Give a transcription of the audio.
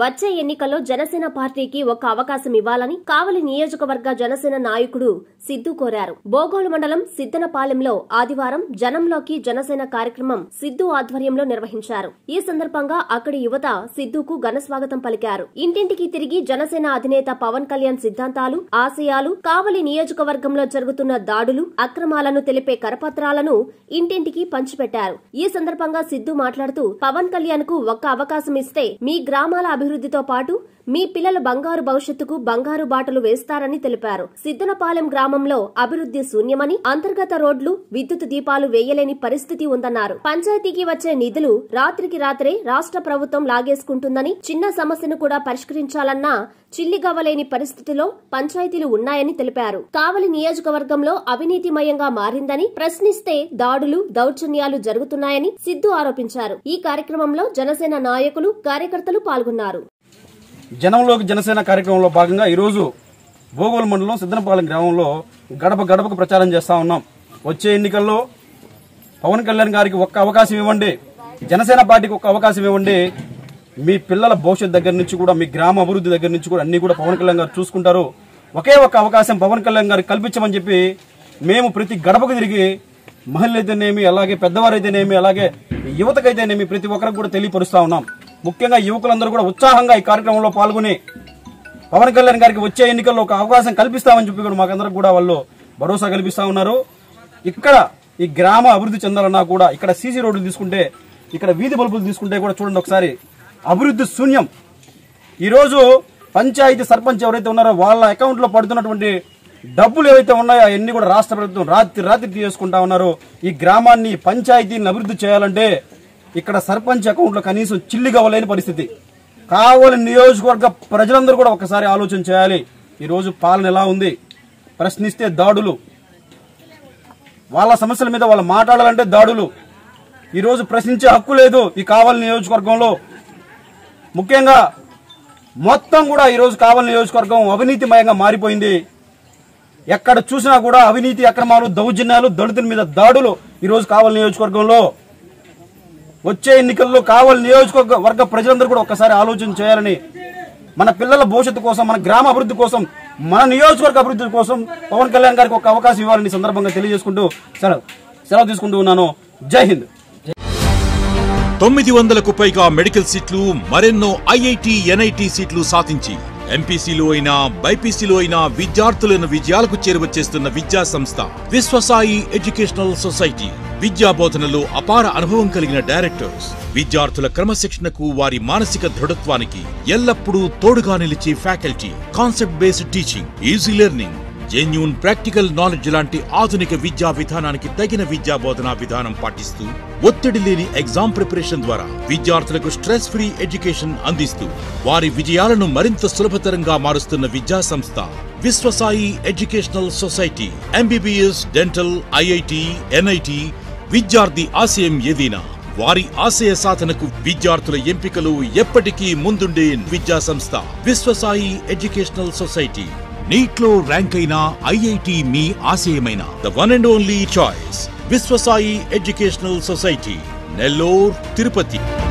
వచ్చే ఎన్నికల్లో జనసేన పార్టీకి ఒక అవకాశం ఇవ్వాలని కావలి నియోజకవర్గ జనసేన నాయకుడు సిద్దు కోరారు బోగోలు మండలం సిద్దనపాలెంలో ఆదివారం జనంలోకి జనసేన కార్యక్రమం సిద్దు ఆధ్వర్యంలో నిర్వహించారు ఈ సందర్భంగా అక్కడి యువత సిద్దుకు ఘన స్వాగతం పలికారు ఇంటింటికి తిరిగి జనసేన అధినేత పవన్ కళ్యాణ్ సిద్ధాంతాలు ఆశయాలు కావలి నియోజకవర్గంలో జరుగుతున్న దాడులు అక్రమాలను తెలిపే కరపత్రాలను ఇంటింటికి పంచిపెట్టారు ఈ సందర్భంగా సిద్దు మాట్లాడుతూ పవన్ కళ్యాణ్ కు ఒక్క అవకాశం ఇస్తే మీ గ్రామాల అభివృద్ధితో పాటు మీ పిల్లల బంగారు భవిష్యత్తుకు బంగారు బాటలు వేస్తారని తెలిపారు సిద్దనపాలెం గ్రామంలో అభివృద్ధి శూన్యమని అంతర్గత రోడ్లు విద్యుత్ దీపాలు వేయలేని పరిస్థితి ఉందన్నారు పంచాయతీకి వచ్చే నిధులు రాత్రికి రాత్రే రాష్ట్ర ప్రభుత్వం లాగేసుకుంటుందని చిన్న సమస్యను కూడా పరిష్కరించాలన్నా చిల్లిగవ్వలేని పరిస్థితిలో పంచాయతీలు ఉన్నాయని తెలిపారు కావలి నియోజకవర్గంలో అవినీతిమయంగా మారిందని ప్రశ్నిస్తే దాడులు దౌర్జన్యాలు జరుగుతున్నాయని సిద్దు ఆరోపించారు ఈ కార్యక్రమంలో జనసేన నాయకులు కార్యకర్తలు పాల్గొన్నారు జనంలోకి జనసేన కార్యక్రమంలో భాగంగా ఈరోజు భోగోలు మండలం సిద్దనపాలెం గ్రామంలో గడప గడపకు ప్రచారం చేస్తా ఉన్నాం వచ్చే ఎన్నికల్లో పవన్ కళ్యాణ్ గారికి ఒక్క అవకాశం ఇవ్వండి జనసేన పార్టీకి ఒక్క అవకాశం ఇవ్వండి మీ పిల్లల భవిష్యత్ దగ్గర నుంచి కూడా మీ గ్రామ అభివృద్ధి దగ్గర నుంచి కూడా అన్ని కూడా పవన్ కళ్యాణ్ గారు చూసుకుంటారు ఒకే ఒక్క అవకాశం పవన్ కళ్యాణ్ గారికి కల్పించమని చెప్పి మేము ప్రతి గడపకు తిరిగి మహిళలైతేనేమి అలాగే పెద్దవారైతేనేమి అలాగే యువతకైతేనేమి ప్రతి ఒక్కరికి కూడా తెలియపరుస్తా ఉన్నాం ముఖ్యంగా యువకులందరూ కూడా ఉత్సాహంగా ఈ కార్యక్రమంలో పాల్గొని పవన్ కళ్యాణ్ గారికి వచ్చే ఎన్నికల్లో ఒక అవకాశం కల్పిస్తామని చెప్పి కూడా మాకందరికి కూడా వాళ్ళు భరోసా కల్పిస్తా ఉన్నారు ఇక్కడ ఈ గ్రామ అభివృద్ధి చెందాలన్నా కూడా ఇక్కడ సీసీ రోడ్లు తీసుకుంటే ఇక్కడ వీధి బల్బులు తీసుకుంటే కూడా చూడండి ఒకసారి అభివృద్ధి శూన్యం ఈరోజు పంచాయతీ సర్పంచ్ ఎవరైతే ఉన్నారో వాళ్ళ అకౌంట్లో పడుతున్నటువంటి డబ్బులు ఏవైతే ఉన్నాయో అవన్నీ కూడా రాష్ట్ర ప్రభుత్వం రాత్రి రాత్రి తీసుకుంటా ఉన్నారు ఈ గ్రామాన్ని పంచాయతీని అభివృద్ధి చేయాలంటే ఇక్కడ సర్పంచ్ అకౌంట్లో కనీసం చిల్లి కావలేని పరిస్థితి కావలి నియోజకవర్గ ప్రజలందరూ కూడా ఒకసారి ఆలోచన చేయాలి ఈరోజు పాలన ఎలా ఉంది ప్రశ్నిస్తే దాడులు వాళ్ళ సమస్యల మీద వాళ్ళు మాట్లాడాలంటే దాడులు ఈరోజు ప్రశ్నించే హక్కు లేదు ఈ కావలి నియోజకవర్గంలో ముఖ్యంగా మొత్తం కూడా ఈరోజు కావలి నియోజకవర్గం అవినీతిమయంగా మారిపోయింది ఎక్కడ చూసినా కూడా అవినీతి అక్రమాలు దౌర్జన్యాలు దళితుల మీద దాడులు ఈరోజు కావలి నియోజకవర్గంలో వచ్చే ఎన్నికల్లో కావలి నియోజకవర్గ వర్గ ప్రజలందరూ కూడా ఒక్కసారి ఆలోచన చేయాలని మన పిల్లల భవిష్యత్తు కోసం మన గ్రామ అభివృద్ధి కోసం మన నియోజకవర్గ అభివృద్ధి కోసం పవన్ కళ్యాణ్ గారికి ఒక అవకాశం ఇవ్వాలని ఈ సందర్భంగా తెలియజేసుకుంటూ సెలవు సెలవు తీసుకుంటూ ఉన్నాను జై హింద్ తొమ్మిది వందలకు పైగా మెడికల్ సీట్లు మరెన్నో ఐఐటి ఎన్ఐటి సీట్లు సాధించి ఎంపీసీలో అయినా బైపీసీలో అయినా విద్యార్థులను విజయాలకు చేరువచేస్తున్న విద్యా సంస్థ విశ్వసాయి ఎడ్యుకేషనల్ సొసైటీ విద్యా బోధనలో అపార అనుభవం కలిగిన డైరెక్టర్స్ విద్యార్థుల క్రమశిక్షణకు వారి మానసిక దృఢత్వానికి ఎల్లప్పుడూ తోడుగా నిలిచే faculty concept based teaching easy learning genuine practical knowledge లాంటి ఆధునిక విద్యా విధానానికి తగిన విద్యా బోధనా విధానం పాటిస్తూ ఒత్తిడి లేని ఎగ్జామ్ ప్రిపరేషన్ ద్వారా విద్యార్థులకు స్ట్రెస్ ఫ్రీ ఎడ్యుకేషన్ అందిస్తూ వారి విజయాలను మరింత సులభతరంగా మారుస్తున్న విద్యా సంస్థ Vishwasai educational society MBBS dental IIT NIT విద్యార్థి ఆశయం ఏదైనా వారి ఆశయ సాధనకు విద్యార్థుల ఎంపికలు ఎప్పటికీ ముందుండే విద్యా సంస్థ విశ్వసాయి ఎడ్యుకేషనల్ సొసైటీ నీట్లో ర్యాంక్ అయిన ఐఐటి మీ ఆశయమైన the one and only choice Vishwasai educational society Nellore Tirupati